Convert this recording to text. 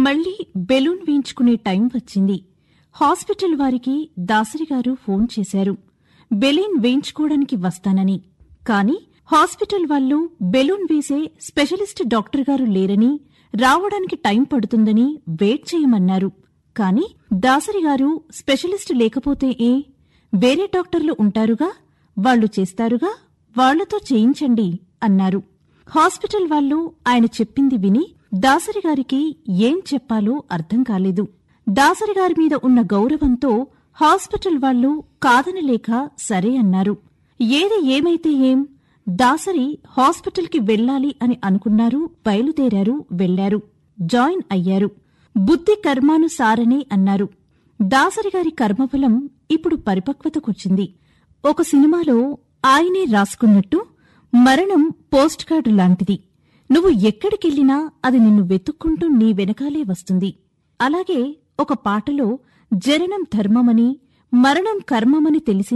మళ్లీ బెలూన్ వేయించుకునే టైం వచ్చింది హాస్పిటల్ వారికి దాసరి గారు ఫోన్ చేశారు బెలూన్ వేయించుకోవడానికి వస్తానని కాని హాస్పిటల్ వాళ్ళు బెలూన్ వేసే స్పెషలిస్ట్ డాక్టర్ గారు లేరని రావడానికి టైం పడుతుందని వెయిట్ చేయమన్నారు కాని దాసరి గారు స్పెషలిస్ట్ లేకపోతే ఏ వేరే డాక్టర్లు ఉంటారుగా వాళ్లు చేస్తారుగా వాళ్లతో చేయించండి అన్నారు హాస్పిటల్ వాళ్ళు ఆయన చెప్పింది విని దాసరి గారికి ఏం చెప్పాలో అర్థం కాలేదు దాసరి గారి మీద ఉన్న గౌరవంతో హాస్పిటల్ వాళ్ళు కాదనలేక సరే అన్నారు ఏది ఏమైతే ఏం దాసరి హాస్పిటల్కి వెళ్ళాలి అని అనుకున్నారు బయలుదేరారు వెళ్లారు జాయిన్ అయ్యారు బుద్ధి కర్మానుసారనే అన్నారు దాసరి గారి కర్మఫలం ఇప్పుడు పరిపక్వతకొచ్చింది ఒక సినిమాలో ఆయనే రాసుకున్నట్టు మరణం పోస్ట్ కార్డు లాంటిది నువ్వు ఎక్కడికెళ్ళినా అది నిన్ను వెతుక్కుంటూ నీ వెనకాలే వస్తుంది అలాగే ఒక పాటలో జననం ధర్మమని మరణం కర్మమని తెలిసి